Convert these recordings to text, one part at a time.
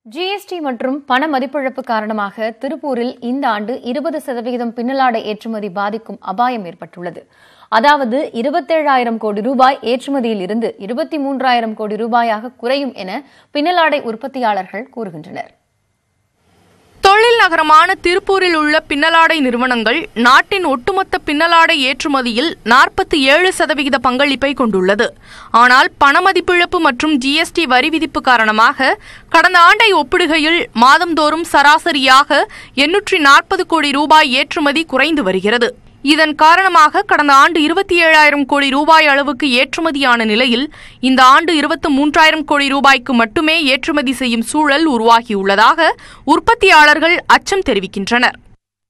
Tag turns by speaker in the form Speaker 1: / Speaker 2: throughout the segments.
Speaker 1: GST மற்றும் பண மதிப்பிழப்பு காரணமாக திருப்பூரில் இந்த ஆண்டு இருபது சதவிகிதம் பின்னலாடை ஏற்றுமதி பாதிக்கும் அபாயம் ஏற்பட்டுள்ளது அதாவது இருபத்தேழாயிரம் கோடி ரூபாய் ஏற்றுமதியில் இருந்து இருபத்தி மூன்றாயிரம் கோடி ரூபாயாக குறையும் என பின்னலாடை உற்பத்தியாளர்கள் கூறுகின்றனர்
Speaker 2: தொழில் நகரமான திருப்பூரில் உள்ள பின்னலாடை நிறுவனங்கள் நாட்டின் ஒட்டுமொத்த பின்னலாடை ஏற்றுமதியில் நாற்பத்தி ஏழு சதவிகித பங்களிப்பை கொண்டுள்ளது ஆனால் பணமதிப்பிழப்பு மற்றும் ஜிஎஸ்டி வரி விதிப்பு காரணமாக கடந்த ஆண்டை ஒப்பிடுகையில் மாதந்தோறும் சராசரியாக எண்ணூற்றி நாற்பது கோடி ரூபாய் ஏற்றுமதி குறைந்து வருகிறது இதன் காரணமாக கடந்த ஆண்டு இருபத்தி ஏழாயிரம் கோடி ரூபாய் அளவுக்கு ஏற்றுமதியான நிலையில் இந்த ஆண்டு இருபத்தி மூன்றாயிரம் கோடி ரூபாய்க்கு மட்டுமே ஏற்றுமதி செய்யும் சூழல் உருவாகியுள்ளதாக உற்பத்தியாளர்கள் அச்சம் தெரிவிக்கின்றனர்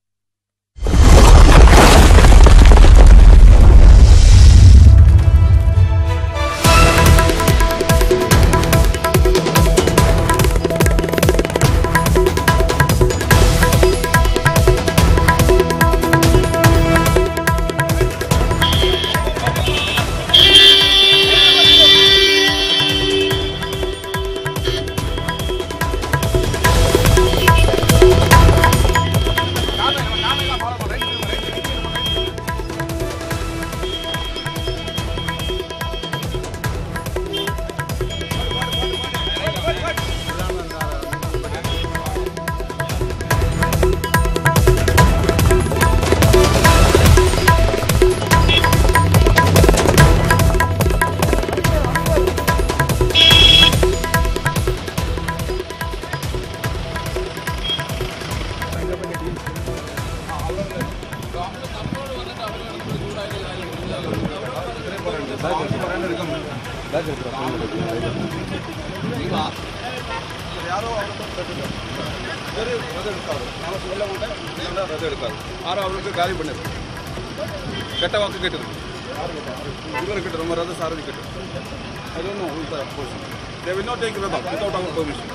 Speaker 3: ரத்து எடுக்காது ஆறு அவருக்கு காலி பண்ணது கெட்ட வாக்கு கேட்டது இவர் கிட்ட ரொம்ப ரத்து சாரதி கிட்ட அது ஒன்றும் உள்தா போச்சு தே வில் நாட் டேக் ரதா வித்வுட் அவர் பெர்மிஷன்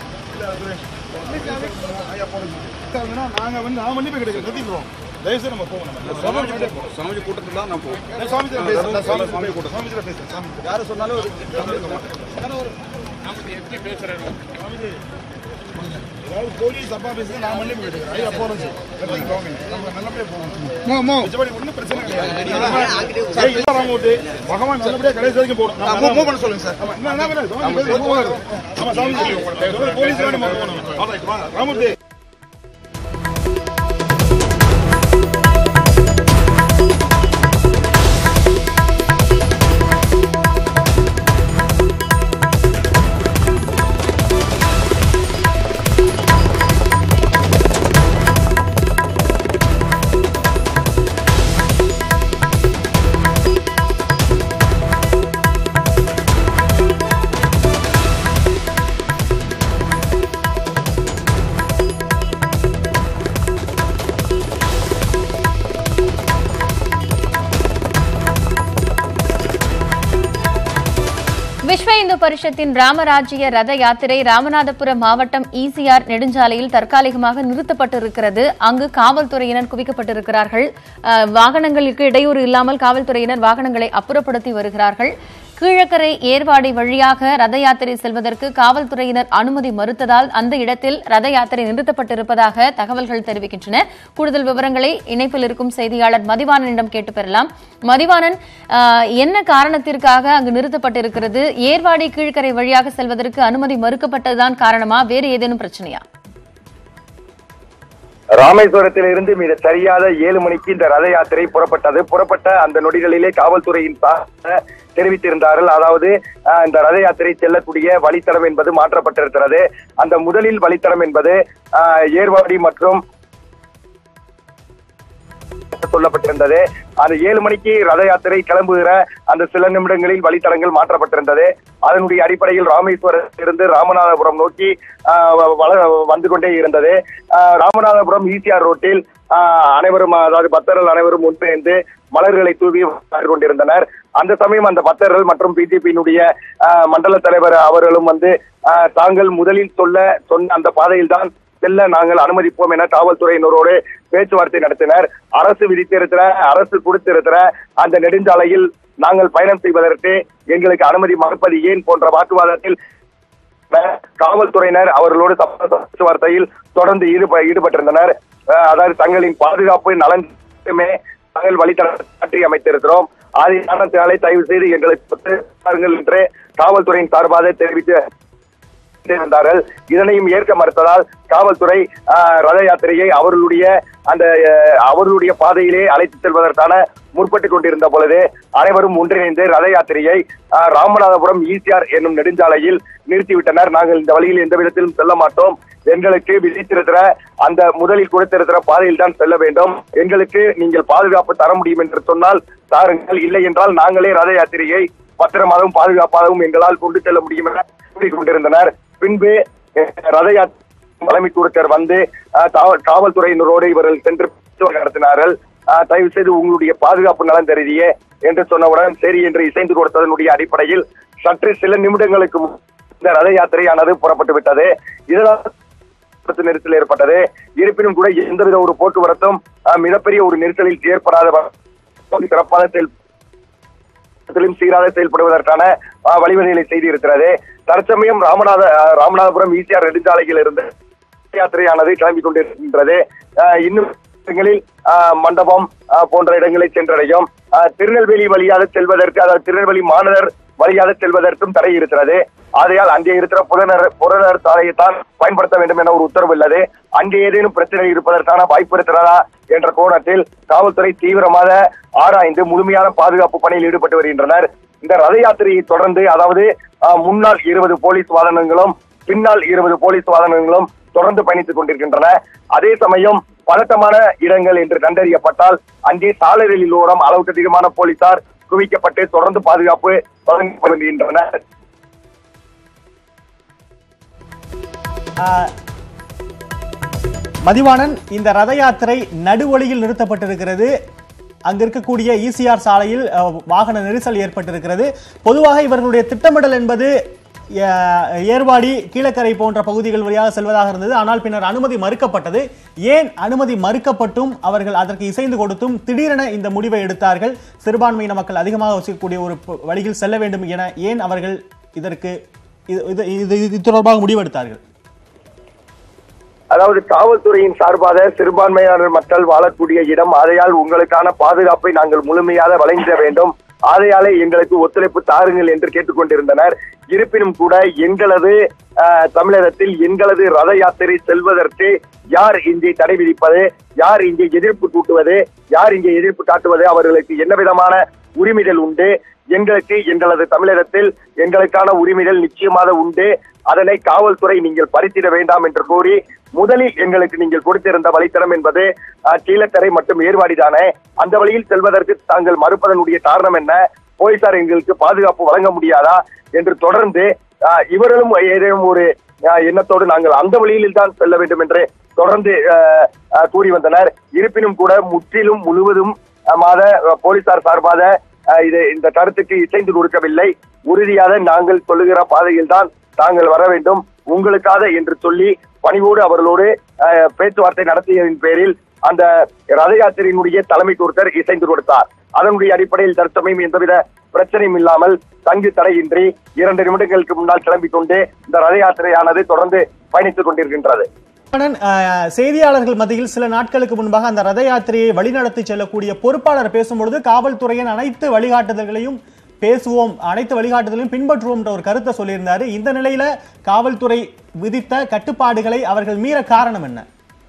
Speaker 4: நாங்க வந்து நான் மன்னிப்பு கிடைக்கும் நிறுத்திக்கிறோம் தயவுசெய்து நம்ம போவோம் நம்ம
Speaker 3: சுவாமி சுவாமி கூட்டத்தில் தான் நான் போவேன்
Speaker 4: நான் சுவாமி கிட்ட பேசுறேன் நான் சுவாமி சுவாமி கூட சுவாமி கிட்ட பேசுறேன் சாமி கிட்ட.
Speaker 3: யார் சொன்னாலும் ஒரு இருக்க மாட்டேன்
Speaker 4: ஏதாவது போலீஸ் அப்பா பேசுறது நான் மன்னிப்பு கிடைக்கிறேன் ஐயா போறேன் நிறுத்திக்கு போங்க நம்ம நல்லபடியா போவோம் மிச்சபடி ஒன்றும் பிரச்சனை கிடையாது சரி, இல்ல ராமூர்த்தி பகவான் நல்லபடியா கடைசி வரைக்கும் போகணும் மூவ் பண்ண சொல்லுங்க சார் ஆமா என்ன வேணும் சுவாமி பேசுங்க, போவாரு. ஆமா சாமி சொல்லுங்க. போலீஸ் வேணும் நம்ம போகணும் All right, வாங்க ராமூர்த்தி
Speaker 1: விஸ்வ இந்து பரிஷத்தின் ராமராஜ்ய ரத யாத்திரை ராமநாதபுரம் மாவட்டம் ஈசிஆர் நெடுஞ்சாலையில் தற்காலிகமாக நிறுத்தப்பட்டிருக்கிறது அங்கு காவல்துறையினர் குவிக்கப்பட்டிருக்கிறார்கள் அஹ், வாகனங்களுக்கு இடையூறு இல்லாமல் காவல்துறையினர் வாகனங்களை அப்புறப்படுத்தி வருகிறார்கள் கீழக்கரை ஏர்வாடி வழியாக ரத யாத்திரை செல்வதற்கு காவல்துறையினர் அனுமதி மறுத்ததால் அந்த இடத்தில் ரத யாத்திரை நிறுத்தப்பட்டிருப்பதாக தகவல்கள் தெரிவிக்கின்றன கூடுதல் விவரங்களை இணைப்பில் இருக்கும் செய்தியாளர் மதிவாணனிடம் கேட்டு பெறலாம் மதிவாணன் ஆஹ், என்ன காரணத்திற்காக அங்கு நிறுத்தப்பட்டிருக்கிறது ஏர்வாடி கீழ்க்கரை வழியாக செல்வதற்கு அனுமதி மறுக்கப்பட்டதுதான் காரணமா வேறு ஏதேனும் பிரச்சனையா
Speaker 5: ராமேஸ்வரத்தில் இருந்து மிக சரியாக ஏழு மணிக்கு இந்த ரத யாத்திரை புறப்பட்டது புறப்பட்ட அந்த நொடிகளிலே காவல்துறையின் சார்பாக தெரிவித்திருந்தார்கள் அதாவது அஹ், இந்த ரத யாத்திரை செல்லக்கூடிய வழித்தடம் என்பது மாற்றப்பட்டிருக்கிறது அந்த முதலில் வழித்தடம் என்பது அஹ், ஏர்வாடி மற்றும் சொல்லப்பட்டிருந்தது அந்த ஏழு மணிக்கு ரத யாத்திரை கிளம்புகிற அந்த சில நிமிடங்களில் வழித்தடங்கள் மாற்றப்பட்டிருந்தது அதனுடைய அடிப்படையில் ராமேஸ்வரத்திலிருந்து ராமநாதபுரம் நோக்கி ஆஹ், வ- வள- வந்து கொண்டே இருந்தது ஆஹ், ராமநாதபுரம் ஈசிஆர் ரோட்டில் ஆஹ், அனைவரும் அதாவது பக்தர்கள் அனைவரும் முன்பெயர்ந்து மலர்களை தூவி வந்து கொண்டிருந்தனர் அந்த சமயம் அந்த பக்தர்கள் மற்றும் பிஜேபியினுடைய மண்டல தலைவர் அவர்களும் வந்து ஆஹ், தாங்கள் முதலில் சொல்ல சொன்ன அந்த பாதையில் தான் செல்ல நாங்கள் அனுமதிப்போம் என காவல்துறையினரோடு பேச்சுவார்த்தை நடத்தினர் அரசு விதித்திருக்கிற அரசு கொடுத்திருக்கிற அந்த நெடுஞ்சாலையில் நாங்கள் பயணம் செய்வதற்கு எங்களுக்கு அனுமதி மறுப்பது ஏன் போன்ற வாக்குவாதத்தில் காவல்துறையினர் அவர்களோடு சமரச பேச்சுவார்த்தையில் தொடர்ந்து ஈடுப ஈடுபட்டிருந்தனர் அஹ் அதாவது தங்களின் பாதுகாப்பு நலன் மட்டுமே நாங்கள் வழித்தடம் மாற்றி அமைத்திருக்கிறோம் அது காரணத்தினாலே தயவு செய்து எங்களுக்கு ஒத்துழைப்பாருங்கள் என்று காவல்துறையின் சார்பாக தெரிவித்து இருந்தார்கள் இதனையும் ஏற்க மறுத்ததால் காவல்துறை ஆஹ், ரத யாத்திரையை அவர்களுடைய அந்த அஹ், அவர்களுடைய பாதையிலே அழைத்து செல்வதற்கான முற்பட்டுக் கொண்டிருந்த பொழுது அனைவரும் ஒன்றிணைந்து ரத யாத்திரையை ஆஹ், ராமநாதபுரம் ஈசிஆர் என்னும் நெடுஞ்சாலையில் நிறுத்திவிட்டனர் நாங்கள் இந்த வழியில் எந்த விதத்திலும் செல்ல மாட்டோம் எங்களுக்கு விதித்திருக்கிற அந்த முதலில் கொடுத்திருக்கிற பாதையில் தான் செல்ல வேண்டும் எங்களுக்கு நீங்கள் பாதுகாப்பு தர முடியும் என்று சொன்னால் தாருங்கள் இல்லை என்றால் நாங்களே ரத யாத்திரையை பத்திரமாகவும் பாதுகாப்பாகவும் எங்களால் கொண்டு செல்ல முடியும் என கூறிக் கொண்டிருந்தனர் பின்பு அஹ், ரத யாத்திரை தலைமை கூடத்தர் வந்து அஹ், காவல்- காவல்துறையினரோடு இவர்கள் சென்று பேச்சுவார்த்தை நடத்தினார்கள் அஹ், தயவு செய்து உங்களுடைய பாதுகாப்பு நலன் தெரிவியே என்று சொன்னவுடன் சரி என்று இசைந்து கொடுத்ததனுடைய அடிப்படையில் சற்று சில நிமிடங்களுக்கு முன் இந்த ரத யாத்திரையானது புறப்பட்டு விட்டது இதனால் போக்குவரத்து நெரிசல் ஏற்பட்டது இருப்பினும் கூட எந்தவித ஒரு போக்குவரத்தும் அஹ், மிகப்பெரிய ஒரு நெரிசலில் ஏற்படாத வ- சிறப்பான செயல் இடத்திலும் சீராக செயல்படுவதற்கான அஹ், வழிவகைகளை செய்திருக்கிறது தற்சமயம் ராமநாத அஹ், ராமநாதபுரம் ஈசிஆர் நெடுஞ்சாலையில் இருந்து யாத்திரையானது கிளம்பி கொண்டிருக்கின்றது அஹ், இன்னும் இடங்களில் அஹ், மண்டபம் அஹ், போன்ற இடங்களை சென்றடையும் அஹ், திருநெல்வேலி வழியாக செல்வதற்கு அதாவது திருநெல்வேலி மாநகர் வழியாக செல்வதற்கும் தடை இருக்கிறது ஆகையால் அங்கே இருக்கிற புறநகர் புறநகர் சாலையை தான் பயன்படுத்த வேண்டும் என ஒரு உத்தரவு உள்ளது அங்கே ஏதேனும் பிரச்சனை இருப்பதற்கான வாய்ப்பு இருக்கிறதா என்ற கோணத்தில் காவல்துறை தீவிரமாக ஆராய்ந்து முழுமையான பாதுகாப்பு பணியில் ஈடுபட்டு வருகின்றனர் இந்த ரத யாத்திரையை தொடர்ந்து அதாவது அஹ், முன்னாள் இருபது போலீஸ் வாகனங்களும் பின்னால் இருபது போலீஸ் வாகனங்களும் தொடர்ந்து பயணித்துக் கொண்டிருக்கின்றன அதே சமயம் பதட்டமான இடங்கள் என்று கண்டறியப்பட்டால் அங்கே சாலைகளில் ஓரம் அளவுக்கு அதிகமான போலீசார் குவிக்கப்பட்டு தொடர்ந்து பாதுகாப்பு வழங்கப்படுகின்றனர்
Speaker 6: ஆஹ், மதிவாணன் இந்த ரத யாத்திரை நடுவழியில் நிறுத்தப்பட்டிருக்கிறது அங்க இருக்கக்கூடிய ஈசிஆர் சாலையில் அஹ், வாகன நெரிசல் ஏற்பட்டிருக்கிறது பொதுவாக இவர்களுடைய திட்டமிடல் என்பது அஹ், ஏர்வாடி கீழக்கரை போன்ற பகுதிகள் வழியாக செல்வதாக இருந்தது ஆனால் பின்னர் அனுமதி மறுக்கப்பட்டது ஏன் அனுமதி மறுக்கப்பட்டும் அவர்கள் அதற்கு இசைந்து கொடுத்தும் திடீரென இந்த முடிவை எடுத்தார்கள் சிறுபான்மையின மக்கள் அதிகமாக வசிக்கக்கூடிய ஒரு ப- வழியில் செல்ல வேண்டும் என ஏன் அவர்கள் இதற்கு இது இது- இது இது தொடர்பாக முடிவெடுத்தார்கள்
Speaker 5: அதாவது காவல்துறையின் சார்பாக சிறுபான்மையினர் மக்கள் வாழக்கூடிய இடம் ஆகையால் உங்களுக்கான பாதுகாப்பை நாங்கள் முழுமையாக வழங்கிட வேண்டும் ஆகையாலே எங்களுக்கு ஒத்துழைப்பு தாருங்கள் என்று கேட்டுக்கொண்டிருந்தனர் இருப்பினும் கூட எங்களது அஹ், தமிழகத்தில் எங்களது ரத யாத்திரை செல்வதற்கு யார் இங்கே தடை விதிப்பது யார் இங்கே எதிர்ப்பு கூட்டுவது யார் இங்கே எதிர்ப்பு காட்டுவது அவர்களுக்கு என்ன விதமான உரிமைகள் உண்டு எங்களுக்கு எங்களது தமிழகத்தில் எங்களுக்கான உரிமைகள் நிச்சயமாக உண்டு அதனை காவல்துறை நீங்கள் பறித்திட வேண்டாம் என்று கூறி முதலில் எங்களுக்கு நீங்கள் கொடுத்திருந்த வழித்தடம் என்பது அஹ், கீழக்கரை மற்றும் ஏர்வாடிதானே அந்த வழியில் செல்வதற்கு தாங்கள் மறுப்பதனுடைய காரணம் என்ன போலீசார் எங்களுக்கு பாதுகாப்பு வழங்க முடியாதா என்று தொடர்ந்து அஹ், இவர்களும் ஏதேனும் ஒரு அஹ், எண்ணத்தோடு நாங்கள் அந்த வழியில் தான் செல்ல வேண்டும் என்று தொடர்ந்து அஹ், அஹ், கூறி வந்தனர் இருப்பினும் கூட முற்றிலும் முழுவதும் அஹ், மாத அஹ், போலீசார் சார்பாக அஹ், இது இந்த கருத்துக்கு இசைந்து கொடுக்கவில்லை உறுதியாக நாங்கள் சொல்லுகிற பாதையில் தான் தாங்கள் வர வேண்டும் உங்களுக்காக என்று சொல்லி பணிவோடு அவர்களோடு அஹ், பேச்சுவார்த்தை நடத்தியதின் பேரில் அந்த ரத யாத்திரையினுடைய தலைமை ஒருத்தர் இசைந்து கொடுத்தார் அதனுடைய அடிப்படையில் தற்சமயம் எந்தவித பிரச்சனையும் இல்லாமல் தங்கு தடையின்றி இரண்டு நிமிடங்களுக்கு முன்னால் கிளம்பிக் கொண்டு இந்த ரத யாத்திரையானது தொடர்ந்து பயணித்துக் கொண்டிருக்கின்றது
Speaker 6: கண்ணன், அஹ், செய்தியாளர்கள் மத்தியில் சில நாட்களுக்கு முன்பாக அந்த ரத யாத்திரையை வழிநடத்தி செல்லக்கூடிய பொறுப்பாளர் பேசும்பொழுது காவல்துறையின் அனைத்து வழிகாட்டுதல்களையும் பேசுவோம் அனைத்து வழிகாட்டுதலையும் பின்பற்றுவோம் என்ற ஒரு கருத்தை சொல்லியிருந்தாரு இந்த நிலையில காவல்துறை விதித்த கட்டுப்பாடுகளை அவர்கள் மீற காரணம் என்ன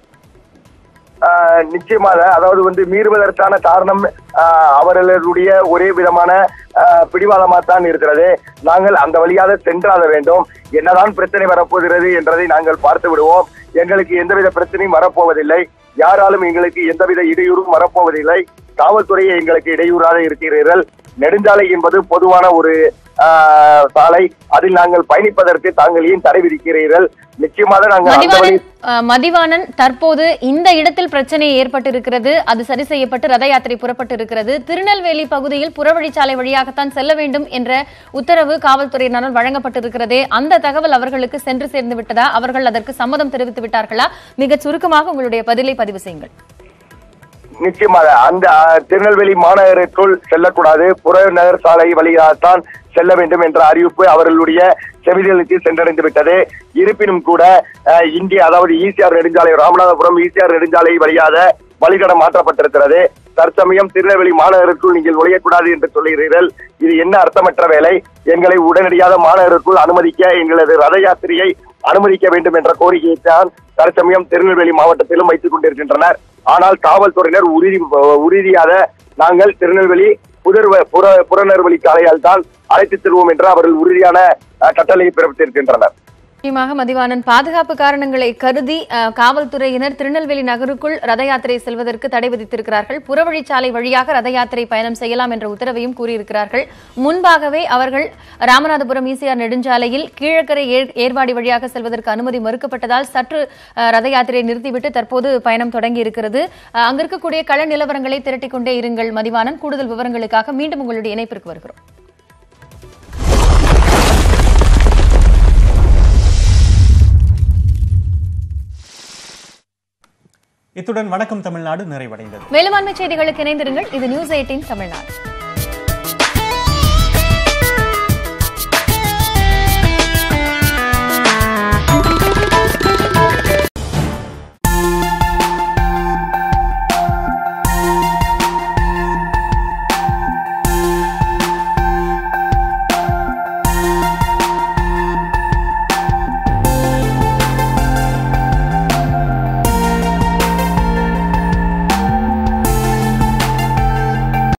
Speaker 5: ஆஹ் நிச்சயமாக அதாவது வந்து மீறுவதற்கான காரணம் ஆஹ் அவர்களுடைய ஒரே விதமான ஆஹ் பிடிவாதமாக தான் இருக்கிறது நாங்கள் அந்த வழியாக சென்றாத வேண்டும் என்னதான் பிரச்சனை வரப்போகிறது என்றதை நாங்கள் பார்த்து விடுவோம் எங்களுக்கு எந்தவித பிரச்சனையும் வரப்போவதில்லை யாராலும் எங்களுக்கு எந்தவித இடையூறும் வரப்போவதில்லை காவல்துறையை எங்களுக்கு இடையூறாக இருக்கிறீர்கள் நெடுஞ்சாலை என்பது பொதுவான ஒரு ஆஹ் சாலை அதில் நாங்கள் பயணிப்பதற்கு தாங்கள் ஏன் தடை விதிக்கிறீர்கள் நிச்சயமாக நாங்கள் அந்த வழி
Speaker 1: மதிவாணன் அஹ், மதிவாணன் தற்போது இந்த இடத்தில் பிரச்சனை ஏற்பட்டிருக்கிறது அது சரி செய்யப்பட்டு ரத யாத்திரை புறப்பட்டு இருக்கிறது திருநெல்வேலி பகுதியில் புறவழிச்சாலை வழியாகத்தான் செல்ல வேண்டும் என்ற உத்தரவு காவல்துறையினரால் வழங்கப்பட்டிருக்கிறதே அந்த தகவல் அவர்களுக்கு சென்று சேர்ந்து விட்டதா அவர்கள் அதற்கு சம்மதம் தெரிவித்து விட்டார்களா மிகச் சுருக்கமாக உங்களுடைய பதிலை பதிவு செய்யுங்கள்
Speaker 5: நிச்சயமாக அந்த அஹ், திருநெல்வேலி மாநகருக்குள் செல்லக்கூடாது புறநகர் சாலை வழியாகத்தான் செல்ல வேண்டும் என்ற அறிவிப்பு அவர்களுடைய செவிகளுக்கு சென்றடைந்து விட்டது இருப்பினும் கூட அஹ், இந்திய அதாவது ஈசிஆர் நெடுஞ்சாலை ராமநாதபுரம் ஈசிஆர் நெடுஞ்சாலை வழியாக வழித்தடம் மாற்றப்பட்டிருக்கிறது தற்சமயம் திருநெல்வேலி மாநகருக்குள் நீங்கள் நுழையக்கூடாது என்று சொல்கிறீர்கள் இது என்ன அர்த்தமற்ற வேலை எங்களை உடனடியாக மாநகருக்குள் அனுமதிக்க எங்களது ரத யாத்திரையை அனுமதிக்க வேண்டும் என்ற கோரிக்கையை தான் தற்சமயம் திருநெல்வேலி மாவட்டத்திலும் வைத்துக் கொண்டிருக்கின்றனர் ஆனால் காவல்துறையினர் உறுதி உறுதியாக நாங்கள் திருநெல்வேலி புதர் புற புறநெல்வேலி சாலையால் தான் அழைத்துச் செல்வோம் என்று அவர்கள் உறுதியான அஹ், கட்டளையை பிறப்பித்திருக்கின்றனர்
Speaker 1: முக்கியமாக மதிவாணன் பாதுகாப்பு காரணங்களை கருதி அஹ், காவல்துறையினர் திருநெல்வேலி நகருக்குள் ரத யாத்திரை செல்வதற்கு தடை விதித்திருக்கிறார்கள் புறவழிச்சாலை வழியாக ரத யாத்திரை பயணம் செய்யலாம் என்ற உத்தரவையும் கூறியிருக்கிறார்கள் முன்பாகவே அவர்கள் ராமநாதபுரம் ஈசிஆர் நெடுஞ்சாலையில் கீழக்கரை ஏர்- ஏர்வாடி வழியாக செல்வதற்கு அனுமதி மறுக்கப்பட்டதால் சற்று அஹ், ரத யாத்திரையை நிறுத்திவிட்டு தற்போது பயணம் தொடங்கி இருக்கிறது அஹ், அங்க இருக்கக்கூடிய கள நிலவரங்களை திரட்டிக் கொண்டே இருங்கள் மதிவாணன் கூடுதல் விவரங்களுக்காக மீண்டும் உங்களுடைய இணைப்பிற்கு வருகிறோம்
Speaker 6: இத்துடன் வணக்கம் தமிழ்நாடு நிறைவடைந்தது
Speaker 1: மேலுமான்மை செய்திகளுக்கு இணைந்திருங்கள் இது நியூஸ் எயிட்டின் தமிழ்நாடு